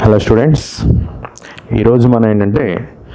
Hello students ఈరోజు మనం ఏంటంటే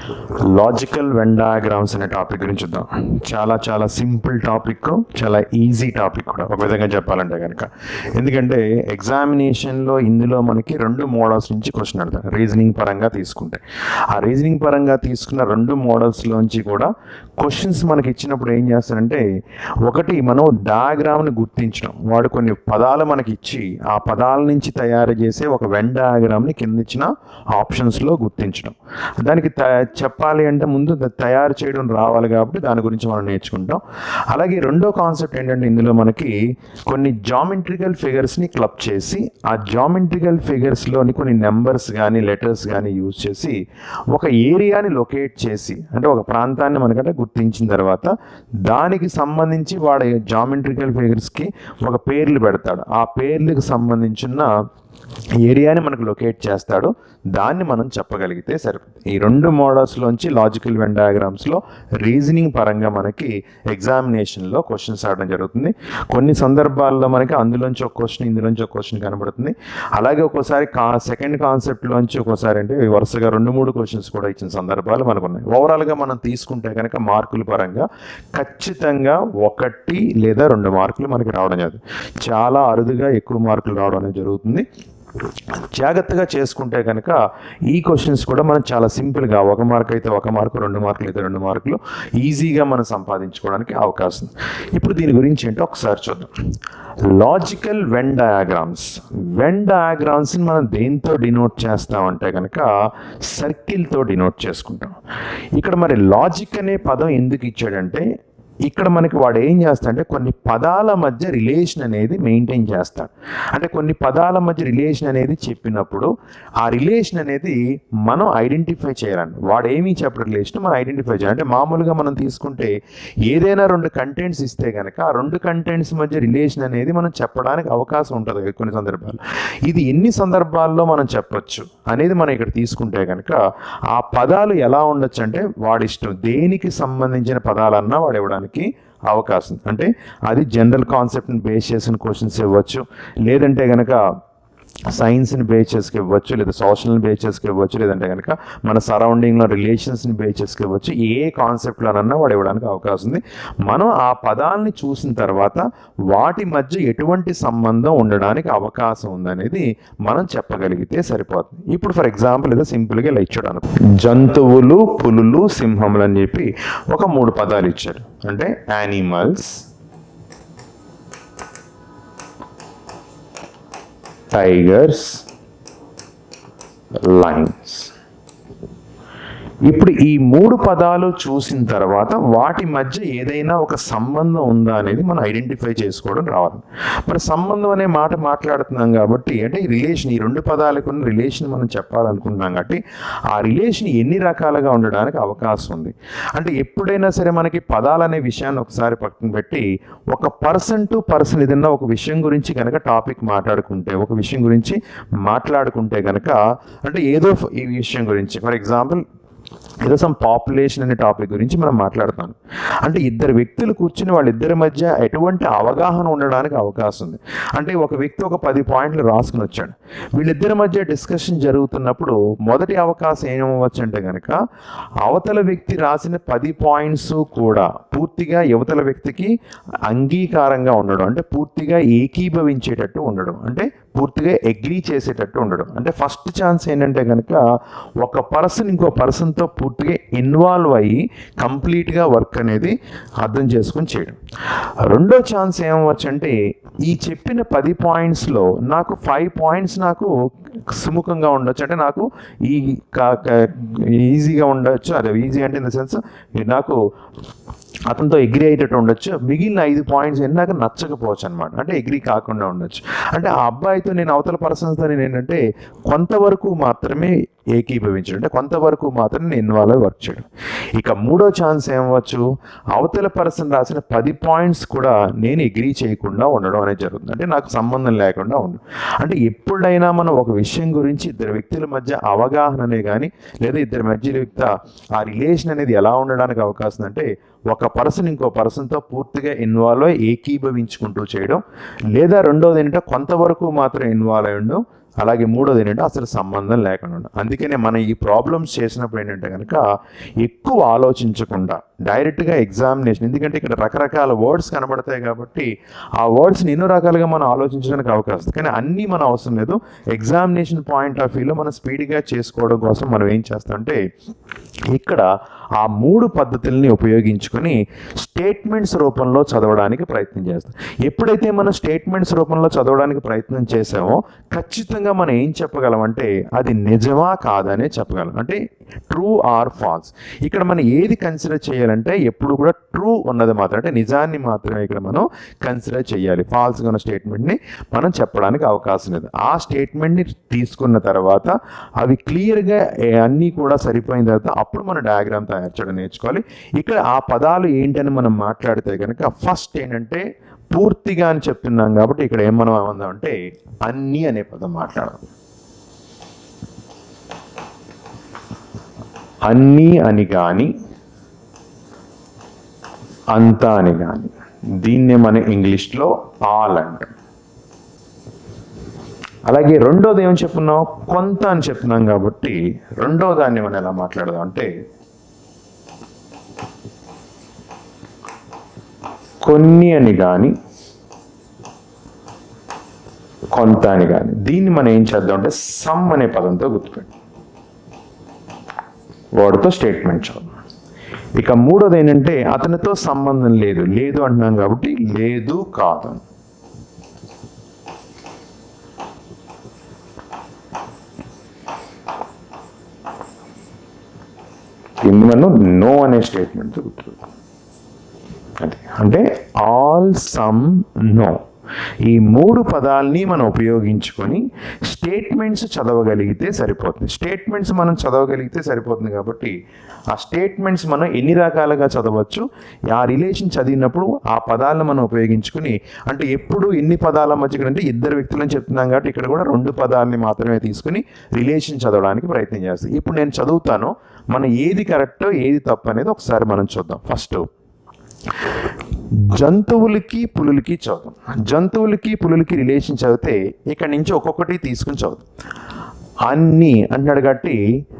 లాజికల్ వెన్ డయాగ్రామ్స్ అనే టాపిక్ గురించి చూద్దాం చాలా చాలా సింపుల్ టాపిక్ చాలా ఈజీ టాపిక్ కూడా ఒక విధంగా చెప్పాలంటే కనుక ఎందుకంటే ఎగ్జామినేషన్లో ఇందులో మనకి రెండు మోడల్స్ నుంచి క్వశ్చన్ అడతారు రీజనింగ్ పరంగా తీసుకుంటే ఆ రీజనింగ్ పరంగా తీసుకున్న రెండు మోడల్స్లోంచి కూడా క్వశ్చన్స్ మనకి ఇచ్చినప్పుడు ఏం చేస్తారంటే ఒకటి మనం డయాగ్రామ్ని గుర్తించడం వాడు కొన్ని పదాలు మనకి ఇచ్చి ఆ పదాల నుంచి తయారు చేసే ఒక వెన్ డయాగ్రామ్ని కింద ఇచ్చిన ఆప్షన్స్లో గుర్తించడం దానికి త- చెప్పాలి అంటే ముందు ద- తయారు చేయడం రావాలి కాబట్టి దాని గురించి మనం నేర్చుకుంటాం అలాగే రెండో కాన్సెప్ట్ ఏంటంటే ఇందులో మనకి కొన్ని జామెట్రికల్ ఫిగర్స్ని క్లబ్ చేసి ఆ జామెట్రికల్ ఫిగర్స్లోని కొన్ని నెంబర్స్ కానీ లెటర్స్ కానీ యూజ్ చేసి ఒక ఏరియాని లొకేట్ చేసి అంటే ఒక ప్రాంతాన్ని మనకంటే గుర్తించిన తర్వాత దానికి సంబంధించి వాడు జామెట్రికల్ ఫిగర్స్కి ఒక పేర్లు పెడతాడు ఆ పేర్లకు సంబంధించిన ఏరియాని మనకు లొకేట్ చేస్తాడు దాన్ని మనం చెప్పగలిగితే సరిపోతుంది ఈ రెండు మోడల్స్లోంచి లాజికల్ వెన్ డయాగ్రామ్స్లో రీజనింగ్ పరంగా మనకి ఎగ్జామినేషన్లో క్వశ్చన్స్ ఆడడం జరుగుతుంది కొన్ని సందర్భాల్లో మనకి అందులోంచి ఒక క్వశ్చన్ ఇందులోంచి ఒక క్వశ్చన్ కనబడుతుంది అలాగే ఒక్కోసారి కా సెకండ్ కాన్సెప్ట్లోంచి ఒక్కోసారి అంటే వరుసగా రెండు మూడు క్వశ్చన్స్ కూడా ఇచ్చిన సందర్భాలు మనకు ఉన్నాయి ఓవరాల్గా మనం తీసుకుంటే కనుక మార్కుల పరంగా ఖచ్చితంగా ఒకటి లేదా రెండు మార్కులు మనకి రావడం జరుగుతుంది చాలా అరుదుగా ఎక్కువ మార్కులు రావడం అనేది జరుగుతుంది జాగ్రత్తగా చేసుకుంటే కనుక ఈ క్వశ్చన్స్ కూడా మనం చాలా సింపుల్గా ఒక మార్క్ అయితే ఒక మార్కు రెండు మార్కులు అయితే రెండు మార్కులు ఈజీగా మనం సంపాదించుకోవడానికి అవకాశం ఉంది. ఇప్పుడు దీని గురించి ఏంటో ఒకసారి చూద్దాం లాజికల్ వెన్ డయాగ్రామ్స్ వెన్ డయాగ్రామ్స్ని మనం దేంతో డినోట్ చేస్తామంటే కనుక సర్కిల్తో డినోట్ చేసుకుంటాం ఇక్కడ మరి లాజిక్ అనే పదం ఎందుకు ఇచ్చాడంటే ఇక్కడ మనకి వాడు ఏం చేస్తాడంటే కొన్ని పదాల మధ్య రిలేషన్ అనేది మెయింటైన్ చేస్తాడు అంటే కొన్ని పదాల మధ్య రిలేషన్ అనేది చెప్పినప్పుడు ఆ రిలేషన్ అనేది మనం ఐడెంటిఫై చేయాలండి వాడు ఏమీ చెప్పడు రిలేషన్ మనం ఐడెంటిఫై చేయాలి అంటే మామూలుగా మనం తీసుకుంటే ఏదైనా రెండు కంటెంట్స్ ఇస్తే కనుక ఆ రెండు కంటెంట్స్ మధ్య రిలేషన్ అనేది మనం చెప్పడానికి అవకాశం ఉంటుంది కొన్ని సందర్భాల్లో ఇది ఎన్ని సందర్భాల్లో మనం చెప్పొచ్చు అనేది మనం ఇక్కడ తీసుకుంటే కనుక ఆ పదాలు ఎలా ఉండొచ్చు అంటే వాడిష్టం దేనికి సంబంధించిన పదాలన్నా వాడు ఇవ్వడానికి అవకాశం ఉంది. అంటే అది జనరల్ కాన్సెప్ట్ని బేస్ చేసిన క్వశ్చన్స్ ఇవ్వచ్చు లేదంటే కనుక సైన్స్ని బేస్ చేసుకు ఇవ్వచ్చు లేదా సోషల్ని బేస్ చేసుకు ఇవ్వచ్చు లేదంటే కనుక మన సరౌండింగ్లో రిలేషన్స్ని బేస్ చేసుకు ఇవ్వచ్చు ఏ కాన్సెప్ట్లోనన్నా వాడు ఇవ్వడానికి అవకాశం ఉంది మనం ఆ పదాలని చూసిన తర్వాత వాటి మధ్య ఎటువంటి సంబంధం ఉండడానికి అవకాశం ఉందనేది మనం చెప్పగలిగితే సరిపోతుంది ఇప్పుడు ఫర్ ఎగ్జాంపుల్ ఏదో సింపుల్గా ఇలా ఇచ్చాడు అనుకో జంతువులు పులులు సింహములు అని చెప్పి ఒక మూడు పదాలు ఇచ్చారు అంటే యానిమల్స్ టైగర్స్ లైన్స్ ఇప్పుడు ఈ మూడు పదాలు చూసిన తర్వాత వాటి మధ్య ఏదైనా ఒక సంబంధం ఉందా అనేది మనం ఐడెంటిఫై చేసుకోవడం రావాలి మరి సంబంధం అనే మాట మాట్లాడుతున్నాం కాబట్టి అంటే ఈ రిలేషన్ ఈ రెండు పదాలకు ఉన్న రిలేషన్ మనం చెప్పాలనుకుంటున్నాం కాబట్టి ఆ రిలేషన్ ఎన్ని రకాలుగా ఉండడానికి అవకాశం ఉంది అంటే ఎప్పుడైనా సరే మనకి పదాలు అనే విషయాన్ని ఒకసారి పక్కన పెట్టి ఒక పర్సన్ టు పర్సన్ ఏదైనా ఒక విషయం గురించి కనుక టాపిక్ మాట్లాడుకుంటే ఒక విషయం గురించి మాట్లాడుకుంటే కనుక అంటే ఏదో ఈ విషయం గురించి ఫర్ ఎగ్జాంపుల్ ఏదో సమ్ పాపులేషన్ అనే టాపిక్ గురించి మనం మాట్లాడుతాం అంటే ఇద్దరు వ్యక్తులు కూర్చుని వాళ్ళిద్దరి మధ్య ఎటువంటి అవగాహన ఉండడానికి అవకాశం ఉంది అంటే ఒక వ్యక్తి ఒక పది పాయింట్లు రాసుకుని వచ్చాడు వీళ్ళిద్దరి మధ్య డిస్కషన్ జరుగుతున్నప్పుడు మొదటి అవకాశం ఏమవ్వచ్చు అంటే కనుక అవతల వ్యక్తి రాసిన పది పాయింట్స్ కూడా పూర్తిగా యువతల వ్యక్తికి అంగీకారంగా ఉండడం అంటే పూర్తిగా ఏకీభవించేటట్టు ఉండడం అంటే పూర్తిగా అగ్రీ చేసేటట్టు ఉండడం అంటే ఫస్ట్ ఛాన్స్ ఏంటంటే కనుక ఒక పర్సన్ ఇంకో పర్సన్తో పూర్తిగా ఇన్వాల్వ్ అయ్యి కంప్లీట్గా వర్క్ అనేది అర్థం చేసుకొని చేయడం రెండో ఛాన్స్ ఏమవచ్చు అంటే ఈ చెప్పిన పది పాయింట్స్లో నాకు ఫైవ్ పాయింట్స్ నాకు సుముఖంగా ఉండొచ్చు అంటే నాకు ఈ ఈజీగా ఉండొచ్చు అదే ఈజీ అంటే ఇన్ ద సెన్స్ నాకు అతనితో ఎగ్రీ అయ్యేటట్టు ఉండొచ్చు మిగిలిన ఐదు పాయింట్స్ ఏంటి నాకు నచ్చకపోవచ్చు అనమాట అంటే ఎగ్రీ కాకుండా ఉండొచ్చు అంటే ఆ అబ్బాయితో నేను అవతల పర్సన్స్తో నేను ఏంటంటే కొంతవరకు మాత్రమే ఏకీభవించడం అంటే కొంతవరకు మాత్రమే నేను ఇన్వాల్వ్ అయి వర్క్ చేయడం ఇక మూడో ఛాన్స్ ఏమవచ్చు అవతల పర్సన్ రాసిన పది పాయింట్స్ కూడా నేను ఎగ్రీ చేయకుండా ఉండడం అనేది జరుగుతుంది అంటే నాకు సంబంధం లేకుండా ఉండదు అంటే ఎప్పుడైనా మనం ఒక విషయం గురించి ఇద్దరు వ్యక్తుల మధ్య అవగాహననే కానీ లేదా ఇద్దరి మధ్య వ్యక్తి ఆ రిలేషన్ అనేది ఎలా ఉండడానికి అవకాశం అంటే ఒక పర్సన్ ఇంకో పర్సన్తో పూర్తిగా ఇన్వాల్వ్ అయ్యి ఏకీభవించుకుంటూ చేయడం లేదా రెండోది ఏంటంటే కొంతవరకు మాత్రం ఇన్వాల్వ్ అయి ఉండడం అలాగే మూడోది ఏంటంటే అసలు సంబంధం లేకుండా ఉండడం. అందుకనే మనం ఈ ప్రాబ్లమ్స్ చేసినప్పుడు ఏంటంటే కనుక ఎక్కువ ఆలోచించకుండా డైరెక్ట్గా ఎగ్జామినేషన్ ఎందుకంటే ఇక్కడ రకరకాల వర్డ్స్ కనబడతాయి కాబట్టి ఆ వర్డ్స్ని ఎన్నో రకాలుగా మనం ఆలోచించడానికి అవకాశం ఉంది. కానీ అన్నీ మన అవసరం లేదు ఎగ్జామినేషన్ పాయింట్ ఆఫ్ వ్యూలో మనం స్పీడ్గా చేసుకోవడం కోసం మనం ఏం చేస్తామంటే ఇక్కడ ఆ మూడు పద్ధతుల్ని ఉపయోగించుకొని స్టేట్మెంట్స్ రూపంలో చదవడానికి ప్రయత్నం చేస్తాం ఎప్పుడైతే మనం స్టేట్మెంట్స్ రూపంలో చదవడానికి ప్రయత్నం చేసామో ఖచ్చితంగా మనం ఏం చెప్పగలం అంటే అది నిజమా కాదనే చెప్పగలం అంటే ట్రూ ఆర్ ఫాల్స్ ఇక్కడ మనం ఏది కన్సిడర్ చేయాలంటే ఎప్పుడు కూడా ట్రూ ఉన్నది మాత్రం అంటే నిజాన్ని మాత్రమే ఇక్కడ మనం కన్సిడర్ చేయాలి ఫాల్స్గా ఉన్న స్టేట్మెంట్ని మనం చెప్పడానికి అవకాశం లేదు ఆ స్టేట్మెంట్ని తీసుకున్న తర్వాత అవి క్లియర్గా అన్నీ కూడా సరిపోయిన తర్వాత అప్పుడు మనం డయాగ్రామ్ తయారు చేయడం నేర్చుకోవాలి ఇక్కడ ఆ పదాలు ఏంటని మనం మాట్లాడితే కనుక ఫస్ట్ ఏంటంటే పూర్తిగా అని చెప్తున్నాం కాబట్టి ఇక్కడ ఏం మనం ఏమందాం అంటే అన్నీ అనే పదం మాట్లాడదాం అన్నీ అని కానీ అంతా అని కానీ దీన్నే మన ఇంగ్లీష్లో ఆల్ అంటాం అలాగే రెండోది ఏమని చెప్పున్నాం కొంత అని చెప్తున్నాం కాబట్టి రెండో దాన్ని మనం ఎలా మాట్లాడదాం అంటే కొన్ని అని కానీ కొంత అని కానీ దీన్ని మనం ఏం చేద్దాం అంటే సమ్ అనే పదంతో గుర్తుపెట్టి వాడితో స్టేట్మెంట్ చదువు ఇక మూడోది ఏంటంటే అతనితో సంబంధం లేదు లేదు అంటున్నాం కాబట్టి లేదు కాదు దీన్ని మనం నో అనే స్టేట్మెంట్ గుర్తుపెట్టాం అది అంటే ఆల్ సమ్ నో ఈ మూడు పదాలని మనం ఉపయోగించుకొని స్టేట్మెంట్స్ చదవగలిగితే సరిపోతుంది స్టేట్మెంట్స్ మనం చదవగలిగితే సరిపోతుంది కాబట్టి ఆ స్టేట్మెంట్స్ మనం ఎన్ని రకాలుగా చదవచ్చు ఆ రిలేషన్ చదివినప్పుడు ఆ పదాలను మనం ఉపయోగించుకుని అంటే ఎప్పుడు ఎన్ని పదాల మధ్య అంటే ఇద్దరు వ్యక్తులని చెప్తున్నాం కాబట్టి ఇక్కడ కూడా రెండు పదాలని మాత్రమే తీసుకుని రిలేషన్ చదవడానికి ప్రయత్నం చేస్తాం ఇప్పుడు నేను చదువుతాను మనం ఏది కరెక్ట్ ఏది తప్పు అనేది ఒకసారి మనం చూద్దాం ఫస్ట్ జంతువులకి పులులకి చదువుతాం జంతువులకి పులులకి రిలేషన్ చదివితే ఇక్కడ నుంచి ఒక్కొక్కటి తీసుకుని చదువుతాం అన్ని అంటున్నాడు కాబట్టి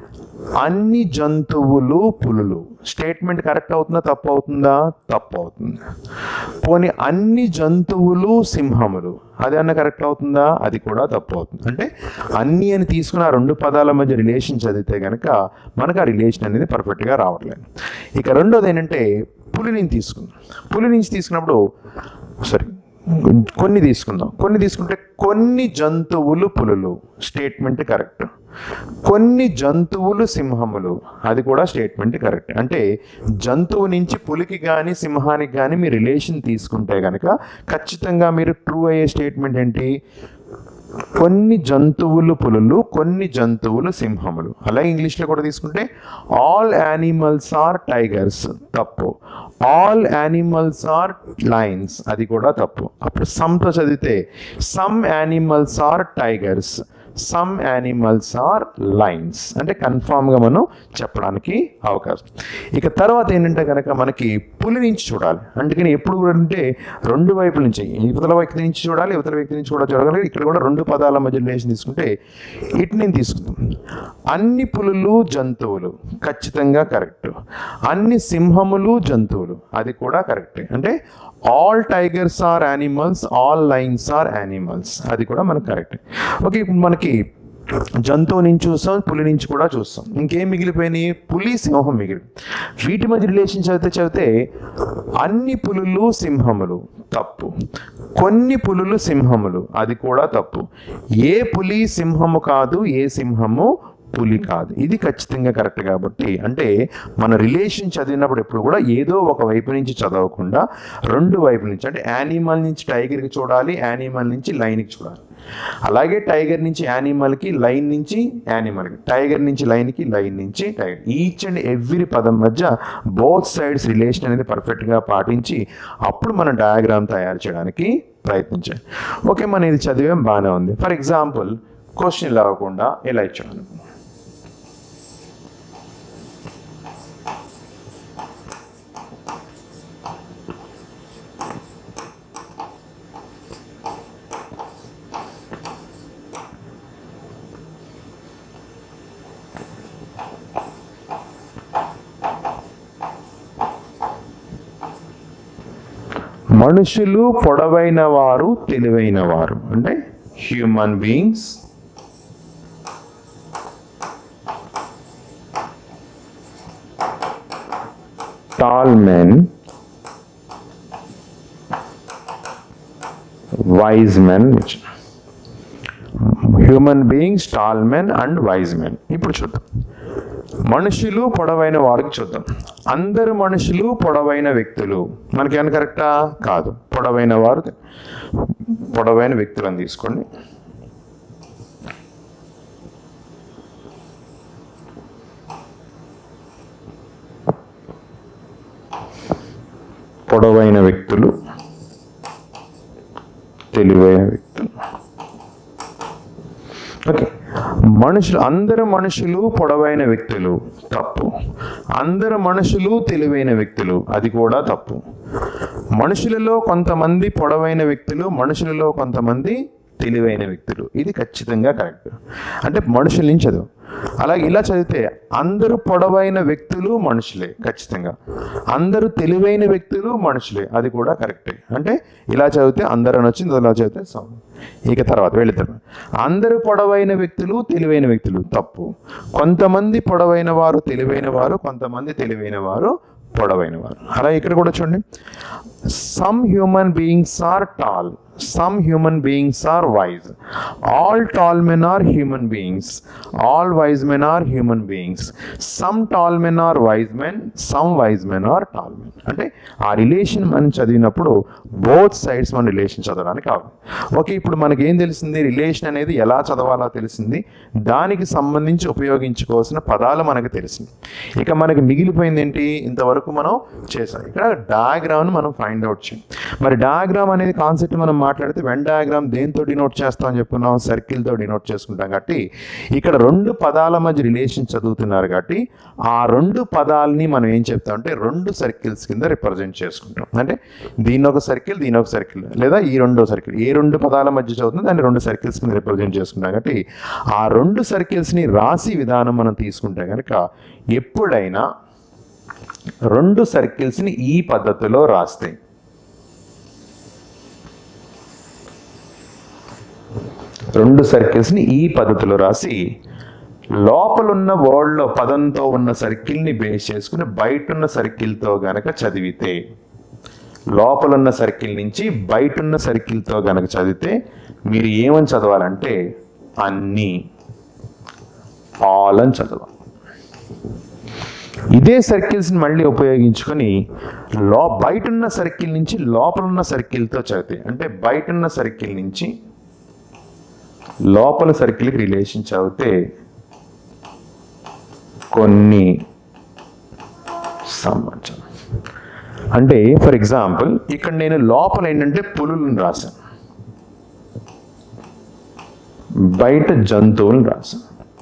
అన్ని జంతువులు పులులు స్టేట్మెంట్ కరెక్ట్ అవుతుందా తప్పు అవుతుందా తప్పు అవుతుంది పోనీ అన్ని జంతువులు సింహములు అది అన్న కరెక్ట్ అవుతుందా అది కూడా తప్పు అవుతుంది అంటే అన్ని అని తీసుకున్న ఆ రెండు పదాల మధ్య రిలేషన్ చదివితే కనుక మనకు ఆ రిలేషన్ అనేది పర్ఫెక్ట్గా రావట్లేదు ఇక రెండోది ఏంటంటే పులి నుంచి తీసుకుందాం పులి నుంచి తీసుకున్నప్పుడు సారీ కొన్ని తీసుకుందాం కొన్ని తీసుకుంటే కొన్ని జంతువులు పులులు స్టేట్మెంట్ కరెక్ట్ కొన్ని జంతువులు సింహములు అది కూడా స్టేట్మెంట్ కరెక్ట్ అంటే జంతువు నుంచి పులికి కానీ సింహానికి కానీ మీ రిలేషన్ తీసుకుంటే కనుక ఖచ్చితంగా మీరు ట్రూ అయ్యే స్టేట్మెంట్ ఏంటి కొన్ని జంతువులు పులులు కొన్ని జంతువులు సింహములు అలాగే ఇంగ్లీష్లో కూడా తీసుకుంటే ఆల్ యానిమల్స్ ఆర్ టైగర్స్ తప్పు ఆల్ యానిమల్స్ ఆర్ లైన్స్ అది కూడా తప్పు అప్పుడు సమ్తో చదివితే some animals are tigers some animals are lions అంటే కన్ఫామ్గా మనం చెప్పడానికి అవకాశం ఇక తర్వాత ఏంటంటే కనుక మనకి పులి నుంచి చూడాలి అందుకని ఎప్పుడు కూడా అంటే రెండు వైపుల నుంచి ఇవతల వ్యక్తి నుంచి చూడాలి ఇవతల వ్యక్తి నుంచి కూడా చూడాలి ఇక్కడ కూడా రెండు పదాల మధ్య రిలేషన్ తీసుకుంటే ఇటు నేను తీసుకుందాం అన్ని పులులు జంతువులు ఖచ్చితంగా కరెక్ట్ అన్ని సింహములు జంతువులు అది కూడా కరెక్టే అంటే all tigers are animals all lions are animals అది కూడా మనకు కరెక్ట్ ఓకే ఇప్పుడు మనకి జంతువు నుంచి చూస్తాం పులి నుంచి కూడా చూస్తాం ఇంకేం మిగిలిపోయినాయి పులి సింహం మిగిలి వీటి మధ్య రిలేషన్ చదివితే చదివితే అన్ని పులులు సింహములు తప్పు కొన్ని పులులు సింహములు అది కూడా తప్పు ఏ పులి సింహము కాదు ఏ సింహము పులి కాదు ఇది ఖచ్చితంగా కరెక్ట్ కాబట్టి అంటే మన రిలేషన్ చదివినప్పుడు ఎప్పుడు కూడా ఏదో ఒక వైపు నుంచి చదవకుండా రెండు వైపుల నుంచి అంటే యానిమల్ నుంచి టైగర్కి చూడాలి యానిమల్ నుంచి లైన్కి చూడాలి అలాగే టైగర్ నుంచి యానిమల్కి లైన్ నుంచి యానిమల్కి టైగర్ నుంచి లైన్కి లైన్ నుంచి టైగర్ ఈచ్ అండ్ ఎవ్రీ పదం మధ్య బోత్ సైడ్స్ రిలేషన్ అనేది పర్ఫెక్ట్గా పాటించి అప్పుడు మనం డయాగ్రామ్ తయారు చేయడానికి ప్రయత్నించాలి ఓకే మనం ఇది చదివాం బాగానే ఉంది ఫర్ ఎగ్జాంపుల్ క్వశ్చన్ ఇలా అవ్వకుండా ఇలా ఇచ్చాను మనుషులు పొడవైన వారు తెలివైన వారు అంటే human beings tall men wise men human beings tall men and wise men ఇప్పుడు చూద్దాం మనుషులు పొడవైన వారికి చూద్దాం అందరు మనుషులు పొడవైన వ్యక్తులు మనకేమైనా కరెక్టా కాదు పొడవైన వారు పొడవైన వ్యక్తులను తీసుకోండి పొడవైన వ్యక్తులు తెలివైన వ్యక్తులు ఓకే మనుషులు అందరు మనుషులు పొడవైన వ్యక్తులు తప్పు అందరు మనుషులు తెలివైన వ్యక్తులు అది కూడా తప్పు మనుషులలో కొంతమంది పొడవైన వ్యక్తులు మనుషులలో కొంతమంది తెలివైన వ్యక్తులు ఇది ఖచ్చితంగా కరెక్ట్ అంటే మనుషుల నుంచి చదువు అలాగే ఇలా చదివితే అందరూ పొడవైన వ్యక్తులు మనుషులే ఖచ్చితంగా అందరూ తెలివైన వ్యక్తులు మనుషులే అది కూడా కరెక్టే అంటే ఇలా చదివితే అందరూ అని వచ్చింది ఇలా చదివితే సమ్ ఇక తర్వాత వెళితారు అందరూ పొడవైన వ్యక్తులు తెలివైన వ్యక్తులు తప్పు కొంతమంది పొడవైన వారు తెలివైన వారు కొంతమంది తెలివైన వారు పొడవైన వారు అలా ఇక్కడ కూడా చూడండి some human beings are tall some human beings are wise all tall men are human beings all wise men are human beings some tall men are wise men some wise men are tall men అంటే ఆ relation మనం చదివినప్పుడు both sides మన relation చదవడానికి కావాలి okay ఇప్పుడు మనకి ఏం తెలిసింది రిలేషన్ అనేది ఎలా చదవాలో తెలిసింది దానికి సంబంధించి ఉపయోగించుకోవాల్సిన పదాలు మనకు తెలిసింది ఇక మనకి మిగిలిపోయింది ఏంటి ఇంతవరకు మనం చేసాం ఇక్కడ డయాగ్రామ్ను మనం ఫైండ్ అవుట్ చేయం మరి డయాగ్రామ్ అనేది కాన్సెప్ట్ మనం మాట్లాడితే వెన్ డయాగ్రామ్ దేంతో డినోట్ చేస్తాం అని చెప్పుకున్నాం సర్కిల్తో డినోట్ చేసుకుంటాం కాబట్టి ఇక్కడ రెండు పదాల మధ్య రిలేషన్ చదువుతున్నారు కాబట్టి ఆ రెండు పదాలని మనం ఏం చెప్తాం అంటే రెండు సర్కిల్స్ కింద రిప్రజెంట్ చేసుకుంటాం అంటే దీని ఒక సర్కిల్ దీని ఒక సర్కిల్ లేదా ఈ రెండో సర్కిల్ ఏ రెండు పదాల మధ్య చదువుతుందో దాన్ని రెండు సర్కిల్స్ కింద రిప్రజెంట్ చేసుకుంటాం కాబట్టి ఆ రెండు సర్కిల్స్ని రాసి విధానం మనం తీసుకుంటే కనుక ఎప్పుడైనా రెండు సర్కిల్స్ని ఈ పద్ధతిలో రాస్తే రెండు సర్కిల్స్ని ఈ పద్ధతిలో రాసి లోపలున్న వర్డ్లో పదంతో ఉన్న సర్కిల్ని బేస్ చేసుకుని బయట ఉన్న సర్కిల్తో గనక చదివితే లోపలున్న సర్కిల్ నుంచి బయట ఉన్న సర్కిల్తో గనక చదివితే మీరు ఏమని చదవాలంటే అన్నీ ఆల్ అని చదవాలి ఇదే సర్కిల్స్ని మళ్ళీ ఉపయోగించుకొని లో బయట ఉన్న సర్కిల్ నుంచి లోపల ఉన్న సర్కిల్తో చదివితే అంటే బయట ఉన్న సర్కిల్ నుంచి లోపల సర్కిల్కి రిలేషన్ చదివితే కొన్ని సంవత్సరం అంటే ఫర్ ఎగ్జాంపుల్ ఇక్కడ నేను లోపల ఏంటంటే పులులను రాశాను బయట జంతువులను రాశాను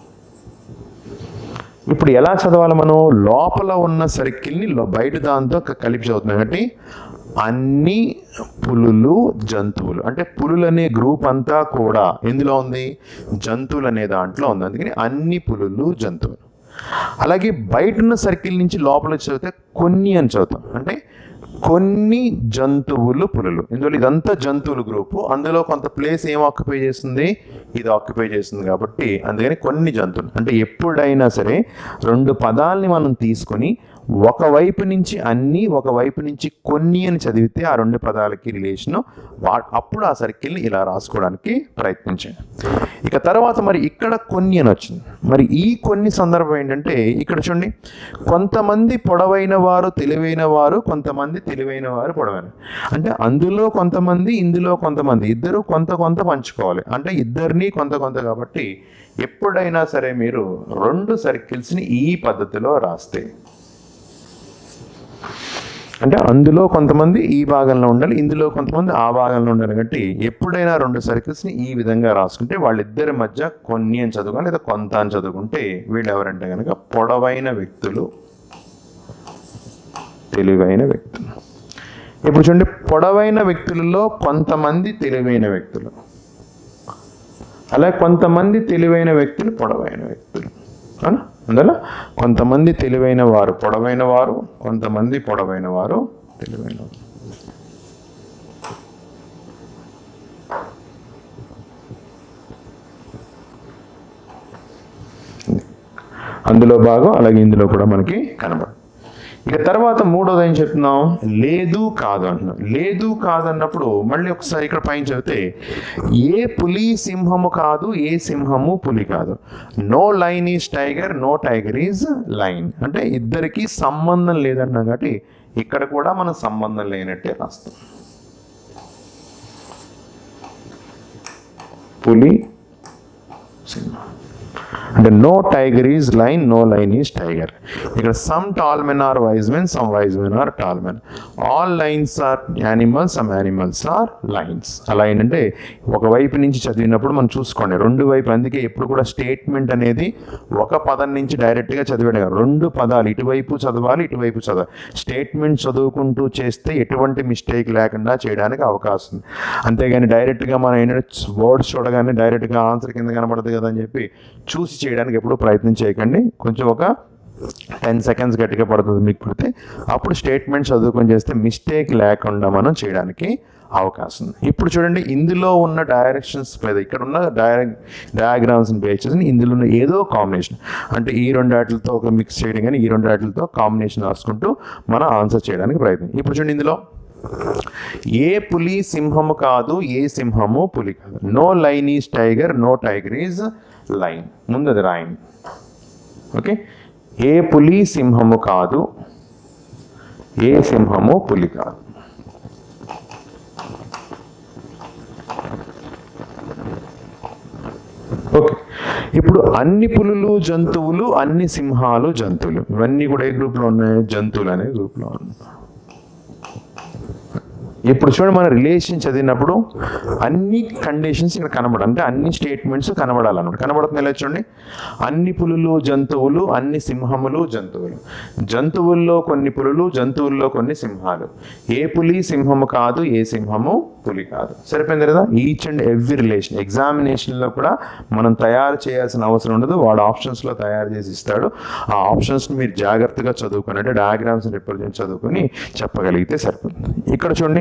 ఇప్పుడు ఎలా చదవాలి మనం లోపల ఉన్న సర్కిల్ని లో- బయట దాంతో క- కలిపి చదువుతున్నాం కాబట్టి అన్ని పులులు జంతువులు అంటే పులులు అనే గ్రూప్ అంతా కూడా ఎందులో ఉంది జంతువులు అనే దాంట్లో ఉంది అందుకని అన్ని పులులు జంతువులు అలాగే బయట ఉన్న సర్కిల్ నుంచి లోపల చదివితే కొన్ని అని చదువుతాం అంటే కొన్ని జంతువులు పులులు ఇందులో ఇదంతా జంతువుల గ్రూపు అందులో కొంత ప్లేస్ ఏం ఆక్యుపై చేస్తుంది ఇది ఆక్యుపై చేస్తుంది కాబట్టి అందుకని కొన్ని జంతువులు అంటే ఎప్పుడైనా సరే రెండు పదాలని మనం తీసుకొని ఒక వైపు నుంచి అన్ని ఒక వైపు నుంచి కొన్ని అని చదివితే ఆ రెండు పదాలకి రిలేషన్ అప్పుడు ఆ సర్కిల్ని ఇలా రాసుకోవడానికి ప్రయత్నించండి ఇక తర్వాత మరి ఇక్కడ కొన్ని అని వచ్చింది మరి ఈ కొన్ని సందర్భం ఏంటంటే ఇక్కడ చూడండి కొంతమంది పొడవైన వారు తెలివైన వారు కొంతమంది తెలివైన వారు పొడవైన అంటే అందులో కొంతమంది ఇందులో కొంతమంది ఇద్దరు కొంత కొంత పంచుకోవాలి అంటే ఇద్దరిని కొంత కొంత కాబట్టి ఎప్పుడైనా సరే మీరు రెండు సర్కిల్స్ని ఈ పద్ధతిలో రాస్తే అంటే అందులో కొంతమంది ఈ భాగంలో ఉండాలి ఇందులో కొంతమంది ఆ భాగంలో ఉండాలి కాబట్టి ఎప్పుడైనా రెండు సర్కిల్స్ని ఈ విధంగా రాసుకుంటే వాళ్ళిద్దరి మధ్య కొన్ని అని చదువుకొని లేదా కొంత అని చదువుకుంటే వీళ్ళు ఎవరంటే కనుక పొడవైన వ్యక్తులు తెలివైన వ్యక్తులు ఇప్పుడు చూడండి పొడవైన వ్యక్తులలో కొంతమంది తెలివైన వ్యక్తులు అలాగే కొంతమంది తెలివైన వ్యక్తులు పొడవైన వ్యక్తులు అవునా అందువల్ల కొంతమంది తెలివైన వారు పొడవైన వారు కొంతమంది పొడవైన వారు తెలివైన వారు అందులో భాగం అలాగే ఇందులో కూడా మనకి కనబడదు ఇక తర్వాత మూడోది ఏం చెప్తున్నాం లేదు కాదు అంటున్నాం లేదు కాదు అన్నప్పుడు మళ్ళీ ఒకసారి ఇక్కడ పైన చదివితే ఏ పులి సింహము కాదు ఏ సింహము పులి కాదు no lion is tiger no tiger is lion అంటే ఇద్దరికి సంబంధం లేదంటున్నాం కాబట్టి ఇక్కడ కూడా మనం సంబంధం లేనట్టే రాస్తాం పులి సింహం అంటే no tiger is lion no lion is tiger ఇక్కడ some tall men are wise men some wise men are tall men all lions are animals some animals are lions అలా ఏంటంటే ఒక వైపు నుంచి చదివినప్పుడు మనం చూసుకోండి రెండు వైపు అందుకే ఎప్పుడు కూడా స్టేట్మెంట్ అనేది ఒక పదం నుంచి డైరెక్ట్గా చదివాడు కాదు రెండు పదాలు ఇటువైపు చదవాలి ఇటువైపు చదవాలి స్టేట్మెంట్ చదువుకుంటూ చేస్తే ఎటువంటి మిస్టేక్ లేకుండా చేయడానికి అవకాశం ఉంది అంతేగాని డైరెక్ట్గా మనం ఏంటంటే వర్డ్స్ చూడగానే డైరెక్ట్గా ఆన్సర్ కింద కనబడదు కదా అని చెప్పి చూసి చేయడానికి ఎప్పుడు ప్రయత్నం చేయకండి కొంచెం ఒక టెన్ సెకండ్స్ గట్టిగా పడుతుంది మీకు పడితే అప్పుడు స్టేట్మెంట్ చదువుకొని చేస్తే మిస్టేక్ లేకుండా మనం చేయడానికి అవకాశం ఉంది ఇప్పుడు చూడండి ఇందులో ఉన్న డైరెక్షన్స్ లేదా ఇక్కడ ఉన్న డైర డయాగ్రామ్స్ బేస్ చేసి ఇందులో ఉన్న ఏదో కాంబినేషన్ అంటే ఈ రెండు వాటిలతో ఒక మిక్స్ చేయడం కానీ ఈ రెండు వాటిలతో కాంబినేషన్ రాసుకుంటూ మనం ఆన్సర్ చేయడానికి ప్రయత్నం ఇప్పుడు చూడండి ఇందులో ఏ పులి సింహము కాదు ఏ సింహము పులి కాదు no lion is tiger no tiger is lion ముందు అది రాయండి ఓకే ఏ పులి సింహము కాదు ఏ సింహము పులి కాదు ఓకే ఇప్పుడు అన్ని పులులు జంతువులు అన్ని సింహాలు జంతువులు ఇవన్నీ కూడా ఏ గ్రూప్లో ఉన్నాయి జంతువులు అనే గ్రూప్లో ఉన్నాయి ఇప్పుడు చూడండి మన రిలేషన్ చదివినప్పుడు అన్ని కండిషన్స్ ఇక్కడ కనబడ అంటే అన్ని స్టేట్మెంట్స్ కనబడాలన్నమాట కనబడుతుంది ఎలా చూడండి అన్ని పులులు జంతువులు అన్ని సింహములు జంతువులు జంతువుల్లో కొన్ని పులులు జంతువుల్లో కొన్ని సింహాలు ఏ పులి సింహము కాదు ఏ సింహము పులి కాదు సరిపోయింది కదా ఈచ్ అండ్ ఎవ్రీ రిలేషన్ ఎగ్జామినేషన్లో కూడా మనం తయారు చేయాల్సిన అవసరం ఉండదు వాడు ఆప్షన్స్లో తయారు చేసి ఇస్తాడు ఆ ఆప్షన్స్ని మీరు జాగ్రత్తగా చదువుకొని అంటే డయాగ్రామ్స్ రిప్రజెంట్ చదువుకొని చెప్పగలిగితే సరిపోతుంది ఇక్కడ చూడండి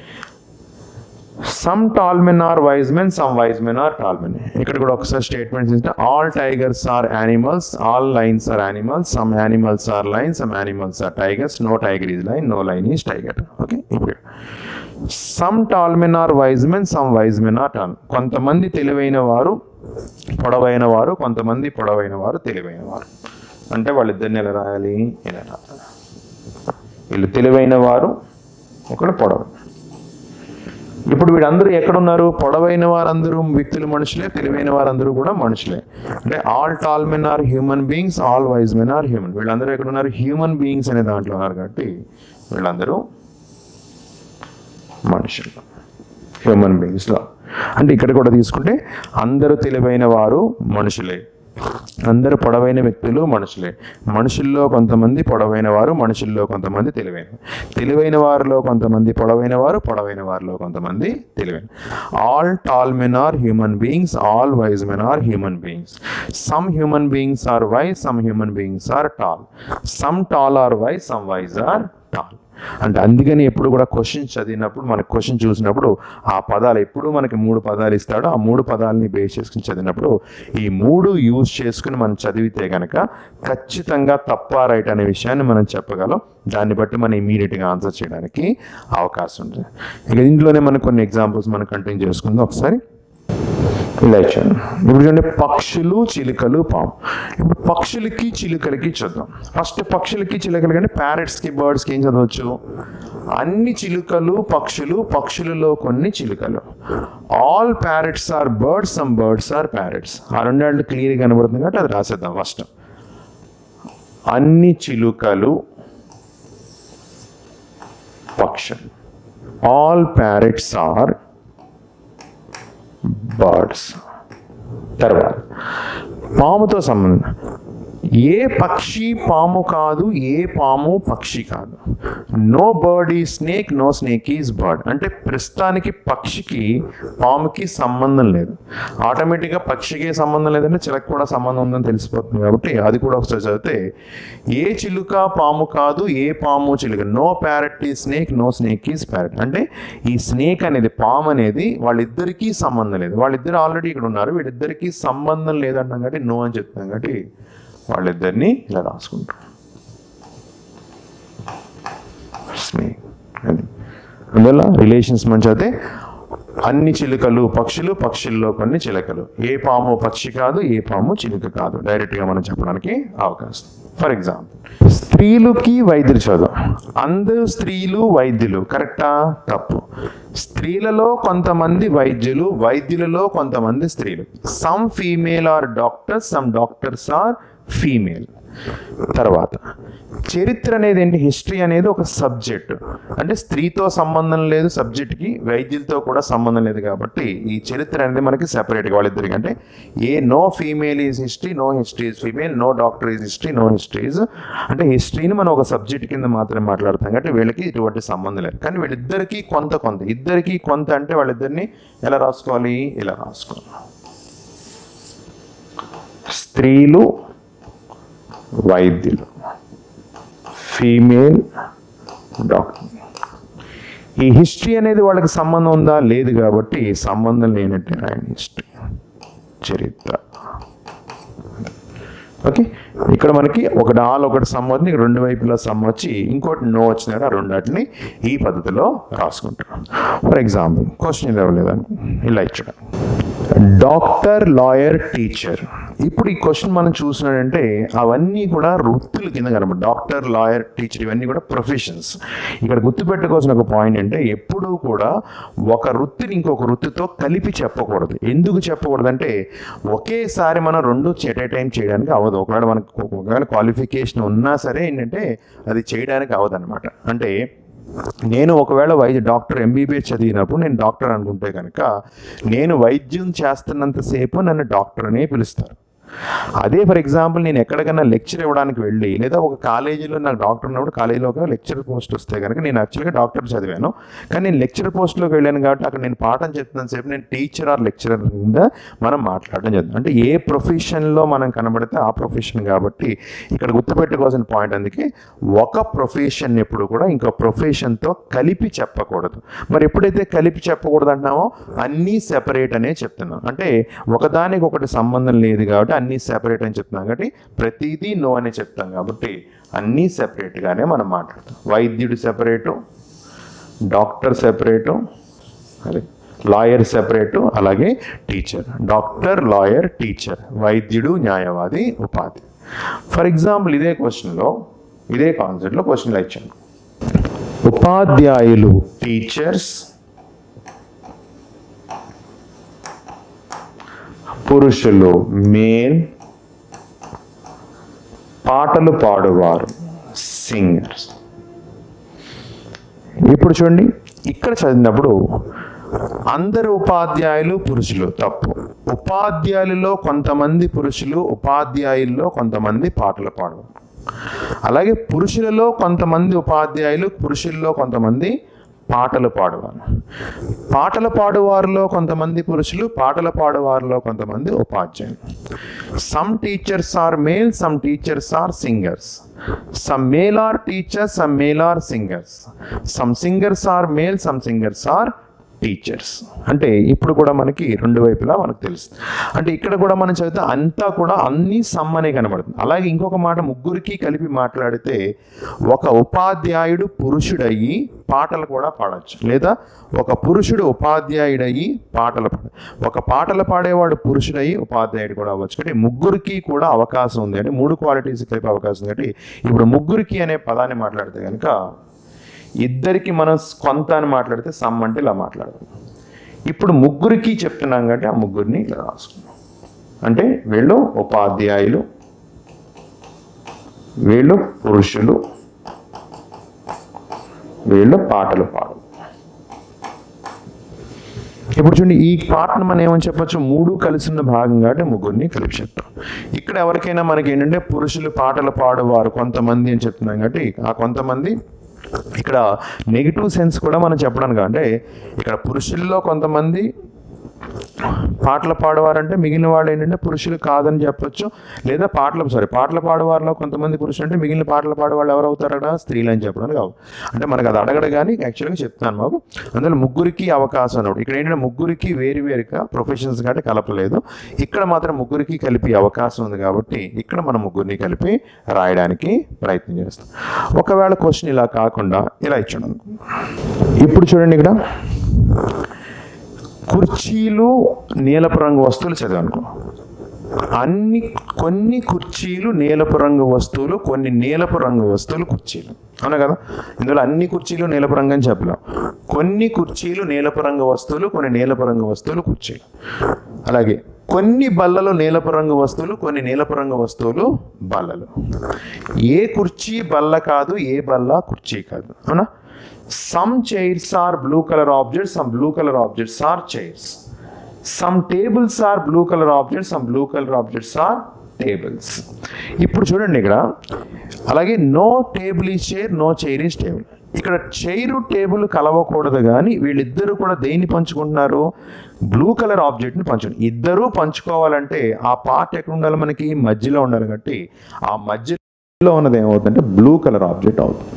some tall men are wise men some wise men are tall men ఇక్కడ కూడా ఒకసారి స్టేట్మెంట్స్ ఇస్తే all tigers are animals all lions are animals some animals are lion some animals are tigers no tiger is lion no lion is tiger okay ఇప్పుడు some tall men are wise men some wise men are tall కొంతమంది తెలివైన వారు పొడవైన వారు కొంతమంది పొడవైన వారు తెలివైన వారు అంటే వాళ్ళిద్దరిని ఎలా రాయాలి ఇలా రాయాలి వీళ్ళు తెలివైన వారు ఒకడు పొడవు ఇప్పుడు వీళ్ళందరూ ఎక్కడున్నారు పొడవైన వారందరూ వ్యక్తులు మనుషులే తెలివైన వారందరూ కూడా మనుషులే అంటే all tall men are human beings all wise men are human వీళ్ళందరూ ఎక్కడున్నారు హ్యూమన్ బీయింగ్స్ అనే దాంట్లో ఉన్నారు కాబట్టి వీళ్ళందరూ మనుషులు హ్యూమన్ బీయింగ్స్లో అంటే ఇక్కడ కూడా తీసుకుంటే అందరూ తెలివైన వారు మనుషులే అందరూ పొడవైన వ్యక్తులు మనుషులే మనుషుల్లో కొంతమంది పొడవైన వారు మనుషుల్లో కొంతమంది తెలివైన తెలివైన వారిలో కొంతమంది పొడవైన వారు పొడవైన వారిలో కొంతమంది తెలివైన all tall men are human beings all wise men are human beings some human beings are wise some human beings are tall some tall are wise some wise are tall అంటే అందుకని ఎప్పుడు కూడా క్వశ్చన్ చదివినప్పుడు మనకు question చూసినప్పుడు ఆ పదాలు ఎప్పుడు మనకి మూడు పదాలు ఇస్తాడో ఆ మూడు పదాలని బేస్ చేసుకుని చదివినప్పుడు ఈ మూడు యూజ్ చేసుకుని మనం చదివితే కనుక ఖచ్చితంగా తప్ప రైట్ అనే విషయాన్ని మనం చెప్పగలం దాన్ని బట్టి మనం ఇమీడియట్గా ఆన్సర్ చేయడానికి అవకాశం ఉంటుంది ఇక ఇందులోనే మనం కొన్ని ఎగ్జాంపుల్స్ మనం కంటిన్యూ చేసుకుందాం ఒకసారి ఇలా ఇచ్చాను ఇప్పుడు చూడండి పక్షులు చిలుకలు పాము ఇప్పుడు పక్షులకి చిలుకలకి చూద్దాం ఫస్ట్ పక్షులకి చిలుకలకి అంటే ప్యారెట్స్కి బర్డ్స్కి ఏం చదవచ్చు అన్ని చిలుకలు పక్షులు పక్షులలో కొన్ని చిలుకలు all parrots are birds some birds are parrots ఆ రెండు క్లియర్గా కనబడుతుంది కాబట్టి అది రాసేద్దాం ఫస్ట్ అన్ని చిలుకలు పక్షులు ఆల్ ప్యారెట్స్ ఆర్ బర్డ్స్ తర్వాత పాముతో సంబంధం ఏ పక్షి పాము కాదు ఏ పాము పక్షి కాదు no bird is snake no snake is bird అంటే ప్రస్తుతానికి పక్షికి పాముకి సంబంధం లేదు ఆటోమేటిక్గా పక్షికి సంబంధం లేదంటే చిలక కూడా సంబంధం ఉందని తెలిసిపోతుంది కాబట్టి అది కూడా ఒకసారి చదివితే ఏ చిలుక పాము కాదు ఏ పాము చిలుక no parrot is snake no snake is parrot అంటే ఈ స్నేక్ అనేది పాము అనేది వాళ్ళిద్దరికీ సంబంధం లేదు వాళ్ళిద్దరు ఆల్రెడీ ఇక్కడ ఉన్నారు వీళ్ళిద్దరికీ సంబంధం లేదంటాం కాబట్టి నో అని చెప్తాం కాబట్టి వాళ్ళిద్దరిని ఇలా రాసుకుంటాం స్నేక్ అది అందువల్ల రిలేషన్స్ మంచి అయితే అన్ని చిలుకలు పక్షులు పక్షుల్లో కొన్ని చిలుకలు ఏ పాము పక్షి కాదు ఏ పాము చిలుక కాదు డైరెక్ట్గా మనం చెప్పడానికి అవకాశం ఫర్ ఎగ్జాంపుల్ స్త్రీలకి వైద్యులు చదువు అందరూ స్త్రీలు వైద్యులు కరెక్టా తప్పు స్త్రీలలో కొంతమంది వైద్యులు వైద్యులలో కొంతమంది స్త్రీలు some female are doctors some doctors are female తర్వాత చరిత్ర అనేది ఏంటి హిస్టరీ అనేది ఒక సబ్జెక్ట్ అంటే స్త్రీతో సంబంధం లేదు సబ్జెక్ట్కి వైద్యులతో కూడా సంబంధం లేదు కాబట్టి ఈ చరిత్ర అనేది మనకి సెపరేట్గా వాళ్ళిద్దరికి అంటే ఏ no female is history no history is female no doctor is history no history is అంటే హిస్టరీని మనం ఒక సబ్జెక్ట్ కింద మాత్రమే మాట్లాడతాం కాబట్టి వీళ్ళకి ఇటువంటి సంబంధం లేదు కానీ వీళ్ళిద్దరికీ కొంత కొంత ఇద్దరికి కొంత అంటే వాళ్ళిద్దరిని ఎలా రాసుకోవాలి ఇలా రాసుకోవాలి స్త్రీలు వైద్యులు ఫీమేల్ డాక్టర్ ఈ హిస్టరీ అనేది వాళ్ళకి సంబంధం ఉందా లేదు కాబట్టి సంబంధం లేనట్టే ఆయన హిస్టరీ చరిత్ర ఓకే ఇక్కడ మనకి ఒకటి ఆల్ ఒకటి సమ్ అవుతుంది ఇక్కడ రెండు వైపులా సమ్ వచ్చి ఇంకోటి నో వచ్చినాడు ఆ రెండాటిని ఈ పద్ధతిలో రాసుకుంటాం ఫర్ ఎగ్జాంపుల్ క్వశ్చన్ ఇలా లేదని ఇలా ఇచ్చాడు డాక్టర్ లాయర్ టీచర్ ఇప్పుడు ఈ క్వశ్చన్ మనం చూసినాడంటే అవన్నీ కూడా వృత్తుల కింద కనబడి డాక్టర్ లాయర్ టీచర్ ఇవన్నీ కూడా ప్రొఫెషన్స్ ఇక్కడ గుర్తుపెట్టుకోవాల్సిన ఒక పాయింట్ అంటే ఎప్పుడూ కూడా ఒక వృత్తిని ఇంకొక వృత్తితో కలిపి చెప్పకూడదు ఎందుకు చెప్పకూడదు అంటే ఒకేసారి మనం రెండు ఎట్ ఏ టైం చేయడానికి అవ్వదు ఒకవేళ మనకు ఒకవేళ క్వాలిఫికేషన్ ఉన్నా సరే ఏంటంటే అది చేయడానికి అవ్వదు అనమాట అంటే నేను ఒకవేళ వైద్య డాక్టర్ ఎంబీబీఎస్ చదివినప్పుడు నేను డాక్టర్ అనుకుంటే కనుక నేను వైద్యం చేస్తున్నంతసేపు నన్ను డాక్టర్ అనే పిలుస్తారు అదే ఫర్ ఎగ్జాంపుల్ నేను ఎక్కడికైనా లెక్చర్ ఇవ్వడానికి వెళ్ళి లేదా ఒక కాలేజీలో నాకు డాక్టర్ ఉన్నప్పుడు కాలేజీలో ఒక లెక్చర్ పోస్ట్ వస్తే కనుక నేను యాక్చువల్గా డాక్టర్ చదివాను కానీ నేను లెక్చర్ పోస్ట్లోకి వెళ్ళాను కాబట్టి అక్కడ నేను పాఠం చెప్తున్నంత సేపు నేను టీచర్ ఆర్ లెక్చరర్ కింద మనం మాట్లాడడం జరుగుతుంది అంటే ఏ ప్రొఫెషన్లో మనం కనబడితే ఆ ప్రొఫెషన్ కాబట్టి ఇక్కడ గుర్తుపెట్టుకోవాల్సిన పాయింట్ అందుకే ఒక ప్రొఫెషన్ ఎప్పుడు కూడా ఇంకో ప్రొఫెషన్తో కలిపి చెప్పకూడదు మరి ఎప్పుడైతే కలిపి చెప్పకూడదు అంటున్నామో అన్నీ సెపరేట్ అనే చెప్తున్నాం అంటే ఒకదానికి ఒకటి సంబంధం లేదు కాబట్టి అన్నీ సెపరేట్ అని చెప్తున్నాం కాబట్టి ప్రతిదీ నో అని చెప్తాం కాబట్టి అన్నీ సెపరేట్గానే మనం మాట్లాడతాం వైద్యుడు సెపరేటు డాక్టర్ సెపరేటు అదే లాయర్ సెపరేటు అలాగే టీచర్ డాక్టర్ లాయర్ టీచర్ వైద్యుడు న్యాయవాది ఉపాధి ఫర్ ఎగ్జాంపుల్ ఇదే క్వశ్చన్లో ఇదే కాన్సెప్ట్లో క్వశ్చన్లో ఇచ్చాను ఉపాధ్యాయులు టీచర్స్ పురుషులు మేల్ పాటలు పాడువారు సింగర్స్ ఇప్పుడు చూడండి ఇక్కడ చదివినప్పుడు అందరు ఉపాధ్యాయులు పురుషులు తప్పు ఉపాధ్యాయులలో కొంతమంది పురుషులు ఉపాధ్యాయుల్లో కొంతమంది పాటలు పాడవారు అలాగే పురుషులలో కొంతమంది ఉపాధ్యాయులు పురుషుల్లో కొంతమంది పాటలు పాడువారు పాటలు పాడువారిలో కొంతమంది పురుషులు పాటలు పాడువారిలో కొంతమంది ఉపాధ్యాయులు some teachers are male some teachers are singers some male are teachers some male are singers some singers are male some singers are teachers అంటే ఇప్పుడు కూడా మనకి రెండు వైపులా మనకు తెలుసు అంటే ఇక్కడ కూడా మనం చదివితే అంతా కూడా అన్ని సమ్మనే కనబడుతుంది అలాగే ఇంకొక మాట ముగ్గురికి కలిపి మాట్లాడితే ఒక ఉపాధ్యాయుడు పురుషుడయ్యి పాటలు కూడా పాడవచ్చు లేదా ఒక పురుషుడు ఉపాధ్యాయుడయ్యి పాటలు పాడ ఒక పాటలు పాడేవాడు పురుషుడయ్యి ఉపాధ్యాయుడు కూడా అవ్వచ్చు అంటే ముగ్గురికి కూడా అవకాశం ఉంది అంటే మూడు క్వాలిటీస్ కలిపి అవకాశం ఉంది అంటే ఇప్పుడు ముగ్గురికి అనే పదాన్ని మాట్లాడితే కనుక ఇద్దరికి మనం కొంత అని మాట్లాడితే సమ్ అంటే ఇలా మాట్లాడదాం ఇప్పుడు ముగ్గురికి చెప్తున్నాం కాబట్టి ఆ ముగ్గురిని ఇలా రాసుకున్నాం అంటే వీళ్ళు ఉపాధ్యాయులు వీళ్ళు పురుషులు వీళ్ళు పాటలు పాడు ఇప్పుడు చూడండి ఈ పాటను మనం ఏమని చెప్పొచ్చు మూడు కలిసి ఉన్న భాగం కాబట్టి ముగ్గురిని కలిపి చెప్తాం ఇక్కడ ఎవరికైనా మనకి ఏంటంటే పురుషులు పాటలు పాడువారు కొంతమంది అని చెప్తున్నాం కాబట్టి ఆ కొంతమంది ఇక్కడ నెగిటివ్ సెన్స్ కూడా మనం చెప్పడానికి అంటే ఇక్కడ పురుషుల్లో కొంతమంది పాటలు పాడేవారంటే మిగిలిన వాళ్ళు ఏంటంటే పురుషులు కాదని చెప్పొచ్చు లేదా పాటలు సారీ పాటలు పాడేవారిలో కొంతమంది పురుషులు అంటే మిగిలిన పాటలు పాడేవాళ్ళు ఎవరు అవుతారట స్త్రీలు అని చెప్పడానికి కావు అంటే మనకు అది అడగడు కానీ యాక్చువల్గా చెప్తాను మాకు అందులో ముగ్గురికి అవకాశం అన్నప్పుడు ఇక్కడ ఏంటంటే ముగ్గురికి వేరు వేరుగా ప్రొఫెషన్స్ కాబట్టి కలపలేదు ఇక్కడ మాత్రం ముగ్గురికి కలిపి అవకాశం ఉంది కాబట్టి ఇక్కడ మనం ముగ్గురిని కలిపి రాయడానికి ప్రయత్నం చేస్తాం ఒకవేళ క్వశ్చన్ ఇలా కాకుండా ఇలా ఇచ్చాడు అనుకో ఇప్పుడు చూడండి ఇక్కడ కుర్చీలు నీలపు రంగు వస్తువులు చదివానుకో అన్ని కొన్ని కుర్చీలు నీలపు రంగు వస్తువులు కొన్ని నీలపు రంగు వస్తువులు కుర్చీలు అవునా కదా ఇందులో అన్ని కుర్చీలు నీలపు రంగు అని చెప్పలేం కొన్ని కుర్చీలు నీలపు రంగు వస్తువులు కొన్ని నీలపు రంగు వస్తువులు కుర్చీలు అలాగే కొన్ని బల్లలు నీలపు రంగు వస్తువులు కొన్ని నీలపు రంగు వస్తువులు బల్లలు ఏ కుర్చీ బల్ల కాదు ఏ బల్ల కుర్చీ కాదు అవునా some chairs are blue colour objects some blue colour objects are chairs some tables are blue colour objects some blue colour objects are tables ఇప్పుడు చూడండి ఇక్కడ అలాగే no table is chair no chair is table ఇక్కడ chair table కలవకూడదు కానీ వీళ్ళిద్దరూ కూడా దేన్ని పంచుకుంటున్నారు బ్లూ కలర్ ఆబ్జెక్ట్ని పంచుకుంటారు ఇద్దరూ పంచుకోవాలంటే ఆ పార్ట్ ఎక్కడ ఉండాలి మనకి మధ్యలో ఉండాలి కాబట్టి ఆ మధ్యలో ఉన్నది ఏమవుతుందంటే బ్లూ కలర్ ఆబ్జెక్ట్ అవుతుంది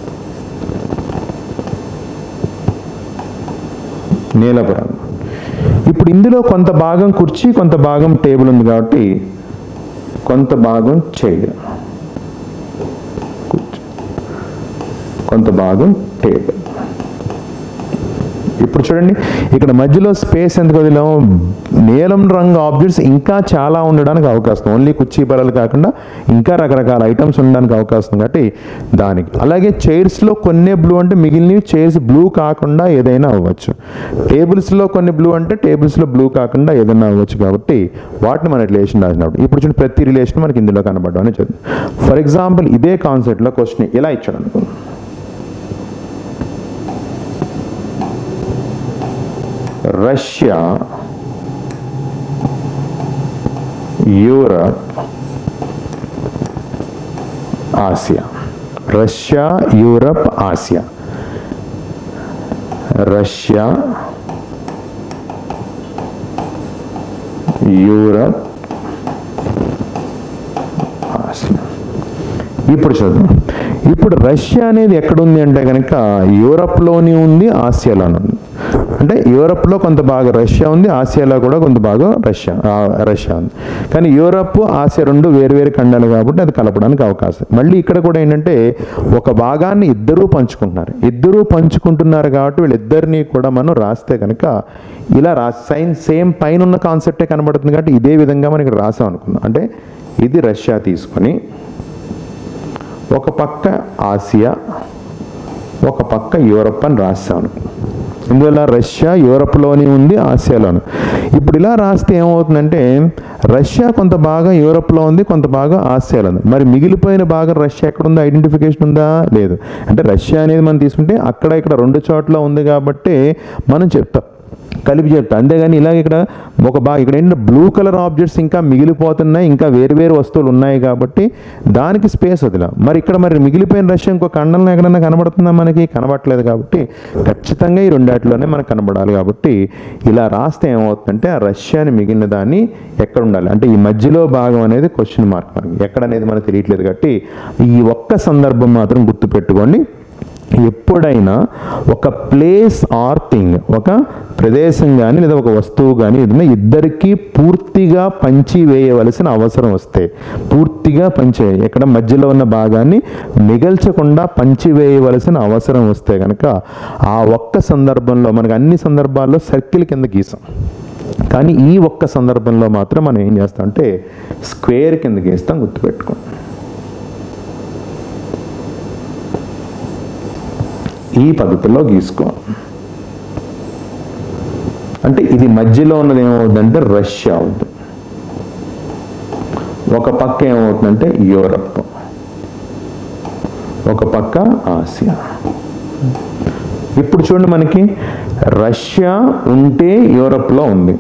నీలపు రంగు ఇప్పుడు ఇందులో కొంత భాగం కుర్చీ కొంత భాగం టేబుల్ ఉంది కాబట్టి కొంత భాగం చైర్ కుర్చీ. కొంత భాగం టేబుల్ ఇప్పుడు చూడండి ఇక్కడ మధ్యలో స్పేస్ ఎందుకు వదిలాము నీలం రంగు ఆబ్జెక్ట్స్ ఇంకా చాలా ఉండడానికి అవకాశం ఓన్లీ కుర్చీ బలలు కాకుండా ఇంకా రకరకాల ఐటమ్స్ ఉండడానికి అవకాశం కాబట్టి దానికి అలాగే చైర్స్లో కొన్ని బ్లూ అంటే మిగిలినవి చైర్స్ బ్లూ కాకుండా ఏదైనా అవ్వచ్చు టేబుల్స్లో కొన్ని బ్లూ అంటే టేబుల్స్లో బ్లూ కాకుండా ఏదైనా అవ్వచ్చు కాబట్టి వాటిని మన రిలేషన్ రాసినప్పుడు ఇప్పుడు చూడండి ప్రతి రిలేషన్ మనకి ఇందులో కనబడడం అని చదువు ఫర్ ఎగ్జాంపుల్ ఇదే కాన్సెప్ట్లో క్వశ్చన్ ఇలా ఇచ్చాడు అనుకో Russia Europe Asia Russia Europe Asia Russia Europe Asia ఇప్పుడు చూద్దాం ఇప్పుడు రష్యా అనేది ఎక్కడుంది అంటే కనుక యూరప్లోని ఉంది ఆసియాలోని ఉంది అంటే యూరప్లో కొంత భాగం రష్యా ఉంది ఆసియాలో కూడా కొంత భాగం రష్యా ఆ, రష్యా ఉంది కానీ యూరప్ ఆసియా రెండు వేరు వేరు ఖండాలు కాబట్టి అది కలపడానికి అవకాశం మళ్ళీ ఇక్కడ కూడా ఏంటంటే ఒక భాగాన్ని ఇద్దరూ పంచుకుంటున్నారు ఇద్దరూ పంచుకుంటున్నారు కాబట్టి వీళ్ళిద్దరినీ కూడా మనం రాస్తే కనుక ఇలా రా సైన్ సేమ్ పైన ఉన్న కాన్సెప్టే కనబడుతుంది కాబట్టి ఇదే విధంగా మనం ఇక్కడ రాసాం అనుకున్నాం అంటే ఇది రష్యా తీసుకొని ఒక పక్క ఆసియా ఒక పక్క యూరప్ అని రాశాను ఇందువల్ల రష్యా యూరప్లోని ఉంది ఆసియాలోను ఇప్పుడు ఇలా రాస్తే ఏమవుతుందంటే రష్యా కొంత భాగం యూరప్లో ఉంది కొంత భాగం ఆసియాలో ఉంది మరి మిగిలిపోయిన భాగం రష్యా ఎక్కడ ఉందో ఐడెంటిఫికేషన్ ఉందా లేదు అంటే రష్యా అనేది మనం తీసుకుంటే అక్కడ ఇక్కడ రెండు చోట్ల ఉంది కాబట్టి మనం చెప్తాం కలిపి చెప్తా అంతేగాని ఇలాగ ఇక్కడ ఒక బాగా ఇక్కడ ఏంటంటే బ్లూ కలర్ ఆబ్జెక్ట్స్ ఇంకా మిగిలిపోతున్నాయి ఇంకా వేరు వేరు వస్తువులు ఉన్నాయి కాబట్టి దానికి స్పేస్ వదిలా మరి ఇక్కడ మరి మిగిలిపోయిన రష్యా ఇంకో ఖండంలో ఎక్కడన్నా కనబడుతుందా మనకి కనబడట్లేదు కాబట్టి ఖచ్చితంగా ఈ రెండాటిలోనే మనకు కనబడాలి కాబట్టి ఇలా రాస్తే ఏమవుతుందంటే ఆ రష్యాని మిగిలిన దాన్ని ఎక్కడ ఉండాలి అంటే ఈ మధ్యలో భాగం అనేది క్వశ్చన్ మార్క్ మనకి ఎక్కడ అనేది మనకు తెలియట్లేదు కాబట్టి ఈ ఒక్క సందర్భం మాత్రం గుర్తుపెట్టుకోండి ఎప్పుడైనా ఒక ప్లేస్ ఆర్ థింగ్ ఒక ప్రదేశం కానీ లేదా ఒక వస్తువు కానీ ఏదైనా ఇద్దరికి పూర్తిగా పంచి వేయవలసిన అవసరం వస్తే పూర్తిగా పంచి ఎక్కడ మధ్యలో ఉన్న భాగాన్ని మిగల్చకుండా పంచి వేయవలసిన అవసరం వస్తే కనుక ఆ ఒక్క సందర్భంలో మనకు అన్ని సందర్భాల్లో సర్కిల్ కింద గీసాం కానీ ఈ ఒక్క సందర్భంలో మాత్రం మనం ఏం చేస్తాం అంటే స్క్వేర్ కింద గీస్తాం గుర్తుపెట్టుకోండి ఈ పద్ధతిలో గీసుకో అంటే ఇది మధ్యలో ఉన్నది ఏమవుతుందంటే రష్యా అవుతుంది ఒక పక్క ఏమవుతుందంటే యూరప్ ఒక పక్క ఆసియా ఇప్పుడు చూడండి మనకి రష్యా ఉంటే యూరప్లో ఉంది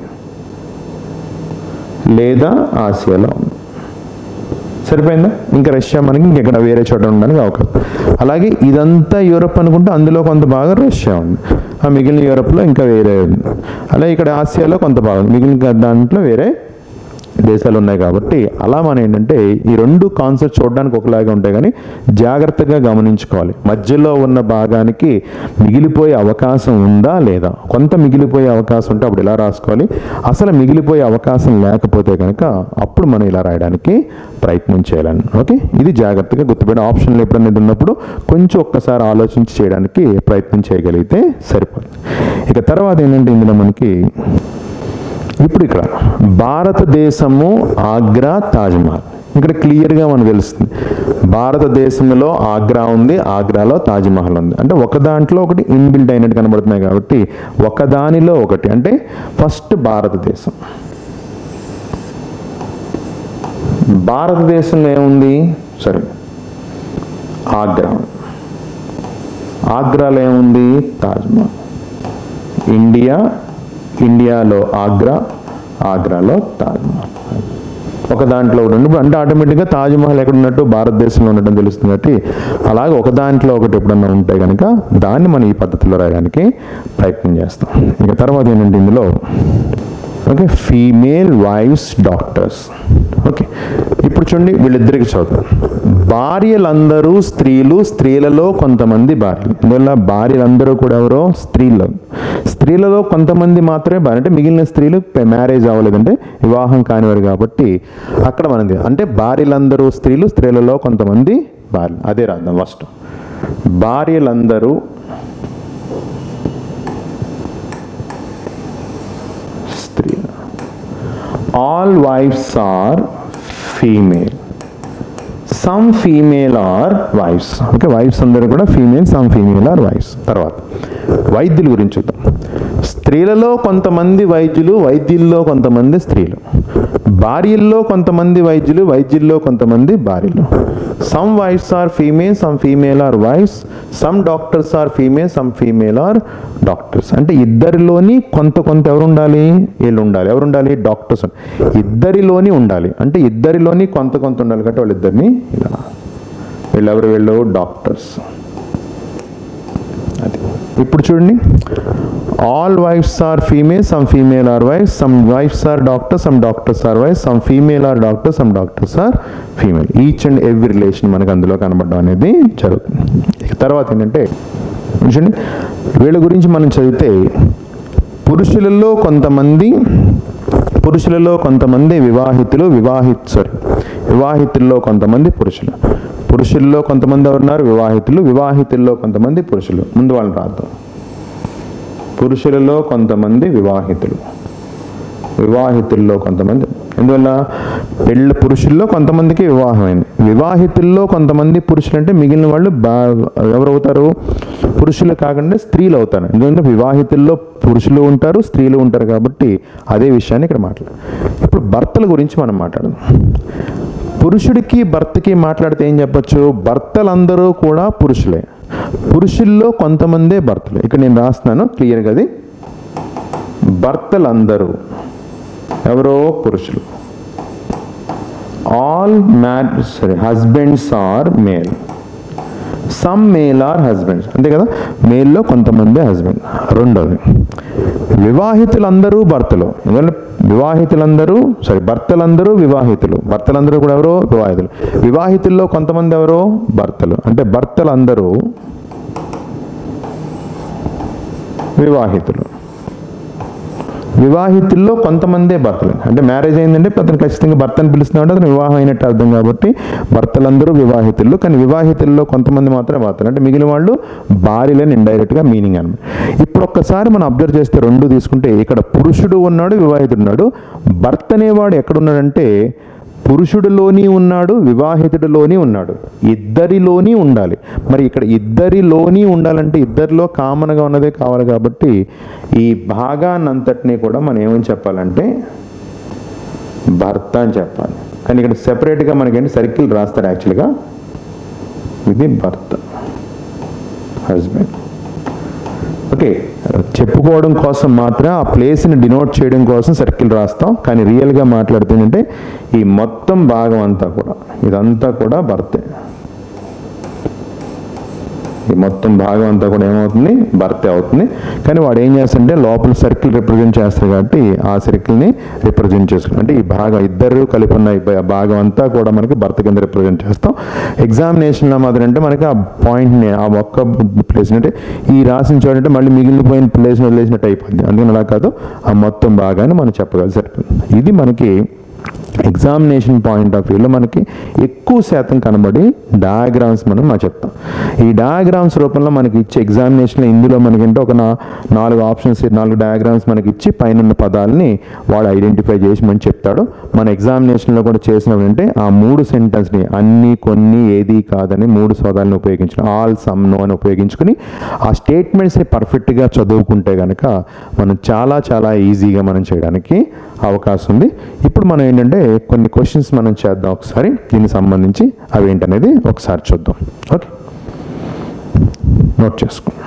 లేదా ఆసియాలో ఉంది సరిపోయిందా ఇంకా రష్యా మనకి ఇంకెక్కడ వేరే చోట ఉండడానికి అవకాశం అలాగే ఇదంతా యూరప్ అనుకుంటే అందులో కొంత భాగం రష్యా ఉంది ఆ మిగిలిన యూరప్లో ఇంకా వేరే ఉంది అలా ఇక్కడ ఆసియాలో కొంత భాగం మిగిలిన దాంట్లో వేరే దేశాలు ఉన్నాయి కాబట్టి అలా మనం ఏంటంటే ఈ రెండు కాన్సెప్ట్ చూడడానికి ఒకలాగా ఉంటాయి కానీ జాగ్రత్తగా గమనించుకోవాలి మధ్యలో ఉన్న భాగానికి మిగిలిపోయే అవకాశం ఉందా లేదా కొంత మిగిలిపోయే అవకాశం ఉంటే అప్పుడు ఇలా రాసుకోవాలి అసలు మిగిలిపోయే అవకాశం లేకపోతే కనుక అప్పుడు మనం ఇలా రాయడానికి ప్రయత్నం చేయాలని ఓకే ఇది జాగ్రత్తగా గుర్తుపెట్టి ఆప్షన్లు ఎప్పుడైనా ఇది ఉన్నప్పుడు కొంచెం ఒక్కసారి ఆలోచించి చేయడానికి ప్రయత్నం చేయగలిగితే సరిపోతుంది ఇక తర్వాత ఏంటంటే ఇందులో మనకి ఇప్పుడు ఇక్కడ భారతదేశము ఆగ్రా తాజ్మహల్ ఇక్కడ క్లియర్గా మనకు తెలుస్తుంది భారతదేశంలో ఆగ్రా ఉంది ఆగ్రాలో తాజ్మహల్ ఉంది అంటే ఒక దాంట్లో ఒకటి ఇన్బిల్డ్ అయినట్టు కనబడుతున్నాయి కాబట్టి ఒక దానిలో ఒకటి అంటే ఫస్ట్ భారతదేశం భారతదేశంలో ఏముంది సరే ఆగ్రా ఆగ్రాలో ఏముంది తాజ్మహల్ ఇండియా ఇండియాలో ఆగ్రా ఆగ్రాలో తాజ్మహల్ ఒక దాంట్లో ఒకటి ఉంది. ఇప్పుడు అంటే ఆటోమేటిక్గా తాజ్మహల్ ఎక్కడ ఉన్నట్టు భారతదేశంలో ఉండటం తెలుస్తుంది కాబట్టి అలాగే ఒక దాంట్లో ఒకటి ఎప్పుడన్నా ఉంటే కనుక దాన్ని మనం ఈ పద్ధతిలో రాయడానికి ప్రయత్నం చేస్తాం ఇక తర్వాత ఏంటంటే ఇందులో okay female wives doctors okay ఇప్పుడు చూడండి వీళ్ళిద్దరికి చదువు భార్యలందరూ స్త్రీలు స్త్రీలలో కొంతమంది భార్యలు అందువల్ల భార్యలందరూ కూడా ఎవరో స్త్రీలు స్త్రీలలో కొంతమంది మాత్రమే భార్య అంటే మిగిలిన స్త్రీలు మ్యారేజ్ అవ్వలేదంటే వివాహం కానివారు కాబట్టి అక్కడ మనది అంటే భార్యలందరూ స్త్రీలు స్త్రీలలో కొంతమంది భార్యలు అదే రాద్దాం ఫస్ట్ భార్యలందరూ స్త్రీలు all wives are female some female are wives okay wives అందరూ కూడా female some female are wives తర్వాత వైద్యుల గురించి చూద్దాం స్త్రీలలో కొంతమంది వైద్యులు వైద్యుల్లో కొంతమంది స్త్రీలు భార్యల్లో కొంతమంది వైద్యులు వైద్యుల్లో కొంతమంది భార్యలు some wives are female some female are wives some doctors are female some female are doctors అంటే ఇద్దరిలోని కొంత కొంత ఎవరు ఉండాలి వీళ్ళు ఉండాలి ఎవరు ఉండాలి డాక్టర్స్ ఇద్దరిలోని ఉండాలి అంటే ఇద్దరిలోని కొంత కొంత ఉండాలి కాబట్టి వాళ్ళిద్దరిని ఇలా వీళ్ళెవరు వీళ్ళు డాక్టర్స్ అది ఇప్పుడు చూడండి all wives are female some female are wife some wives are doctors some doctors are wife some female are doctors some doctors are female each and every relation మనకు అందులో కనబడడం అనేది జరుగుతుంది ఇక తర్వాత ఏంటంటే చూడండి వీళ్ళ గురించి మనం చదివితే పురుషులలో కొంతమంది పురుషులలో కొంతమంది వివాహితులు వివాహిత్ సారీ వివాహితుల్లో కొంతమంది పురుషులు పురుషుల్లో కొంతమంది ఎవరున్నారు వివాహితులు వివాహితుల్లో కొంతమంది పురుషులు ముందు వాళ్ళని రాద్దాం పురుషులలో కొంతమంది వివాహితులు వివాహితుల్లో కొంతమంది ఎందువల్ల పెళ్ళి పురుషుల్లో కొంతమందికి వివాహం అయింది వివాహితుల్లో కొంతమంది పురుషులు అంటే మిగిలిన వాళ్ళు బా ఎవరు అవుతారు పురుషులు కాకుండా స్త్రీలు అవుతారు ఎందుకంటే వివాహితుల్లో పురుషులు ఉంటారు స్త్రీలు ఉంటారు కాబట్టి అదే విషయాన్ని ఇక్కడ మాట్లాడు ఇప్పుడు భర్తల గురించి మనం మాట్లాడదాం పురుషుడికి భర్తకి మాట్లాడితే ఏం చెప్పొచ్చు భర్తలందరూ కూడా పురుషులే పురుషుల్లో కొంతమందే భర్తలు ఇక్కడ నేను రాస్తున్నాను క్లియర్గా అది భర్తలందరూ ఎవరో పురుషులు all man sorry husbands are male some male are husbands అంతే కదా మేల్లో కొంతమంది హస్బెండ్ రెండోది వివాహితులందరూ భర్తలు ఎందుకంటే వివాహితులందరూ సారీ భర్తలందరూ వివాహితులు భర్తలందరూ కూడా ఎవరో వివాహితులు వివాహితుల్లో కొంతమంది ఎవరో భర్తలు అంటే భర్తలందరూ వివాహితులు వివాహితుల్లో కొంతమందే భర్తలు అంటే మ్యారేజ్ అయిందంటే అతను ఖచ్చితంగా భర్తను పిలుస్తున్నాడు అతను వివాహం అయినట్టు అర్థం కాబట్టి భర్తలందరూ వివాహితులు కానీ వివాహితుల్లో కొంతమంది మాత్రమే భర్తలు అంటే మిగిలిన వాళ్ళు భార్యలని ఇండైరెక్ట్గా మీనింగ్ అనమాట ఇప్పుడు ఒక్కసారి మనం అబ్జర్వ్ చేస్తే రెండు తీసుకుంటే ఇక్కడ పురుషుడు ఉన్నాడు వివాహితుడు ఉన్నాడు భర్త అనేవాడు ఎక్కడున్నాడంటే పురుషుడిలోని ఉన్నాడు వివాహితుడిలోని ఉన్నాడు ఇద్దరిలోని ఉండాలి మరి ఇక్కడ ఇద్దరిలోని ఉండాలంటే ఇద్దరిలో కామన్గా ఉన్నదే కావాలి కాబట్టి ఈ భాగాన్నంతటినీ కూడా మనం ఏమని చెప్పాలంటే భర్త అని చెప్పాలి కానీ ఇక్కడ సెపరేట్గా మనకేంటి సర్కిల్ రాస్తారు యాక్చువల్గా ఇది భర్త హస్బెండ్ ఓకే చెప్పుకోవడం కోసం మాత్రం ఆ ప్లేస్ని డినోట్ చేయడం కోసం సర్కిల్ రాస్తాం కానీ రియల్గా మాట్లాడుతుందంటే ఈ మొత్తం భాగం అంతా కూడా ఇదంతా కూడా భర్తే ఈ మొత్తం భాగం అంతా కూడా ఏమవుతుంది భర్తీ అవుతుంది కానీ వాడు ఏం చేస్తాడంటే లోపల సర్కిల్ రిప్రజెంట్ చేస్తారు కాబట్టి ఆ సర్కిల్ని రిప్రజెంట్ చేసుకుంటాం అంటే ఈ భాగం ఇద్దరు కలిపి ఉన్న ఈ భా- భాగం అంతా కూడా మనకి భర్త కింద రిప్రజెంట్ చేస్తాం ఎగ్జామినేషన్లో మాత్రం అంటే మనకి ఆ పాయింట్ని ఆ ఒక్క ప్లేస్ అంటే ఈ రాసిన చోటంటే మళ్ళీ మిగిలిపోయిన ప్లేస్ వదిలేసినట్టు అయిపోద్ది అందుకని అలా కాదు ఆ మొత్తం భాగాన్ని మనం చెప్పగలి సరిపోతుంది ఇది మనకి ఎగ్జామినేషన్ పాయింట్ ఆఫ్ వ్యూలో మనకి ఎక్కువ శాతం కనబడి డయాగ్రామ్స్ మనం మా చెప్తాం ఈ డయాగ్రామ్స్ రూపంలో మనకి ఇచ్చే ఎగ్జామినేషన్లో ఇందులో మనకంటే ఒక నా- నాలుగు ఆప్షన్స్ నాలుగు డయాగ్రామ్స్ మనకి ఇచ్చి పైన ఉన్న పదాలని వాడు ఐడెంటిఫై చేసి మనం చెప్తాడు మన ఎగ్జామినేషన్లో కూడా చేసినప్పుడు అంటే ఆ మూడు సెంటెన్స్ని అన్ని కొన్ని ఏది కాదని మూడు సోదాలను ఉపయోగించిన ఆల్ సమ్ నో అని ఉపయోగించుకుని ఆ స్టేట్మెంట్స్ని పర్ఫెక్ట్గా చదువుకుంటే కనుక మనం చాలా చాలా ఈజీగా మనం చేయడానికి అవకాశం ఉంది ఇప్పుడు మనం ఏంటంటే కొన్ని క్వశ్చన్స్ మనం చేద్దాం ఒకసారి దీనికి సంబంధించి అవి ఏంటనేది ఒకసారి చూద్దాం ఓకే నోట్ చేసుకో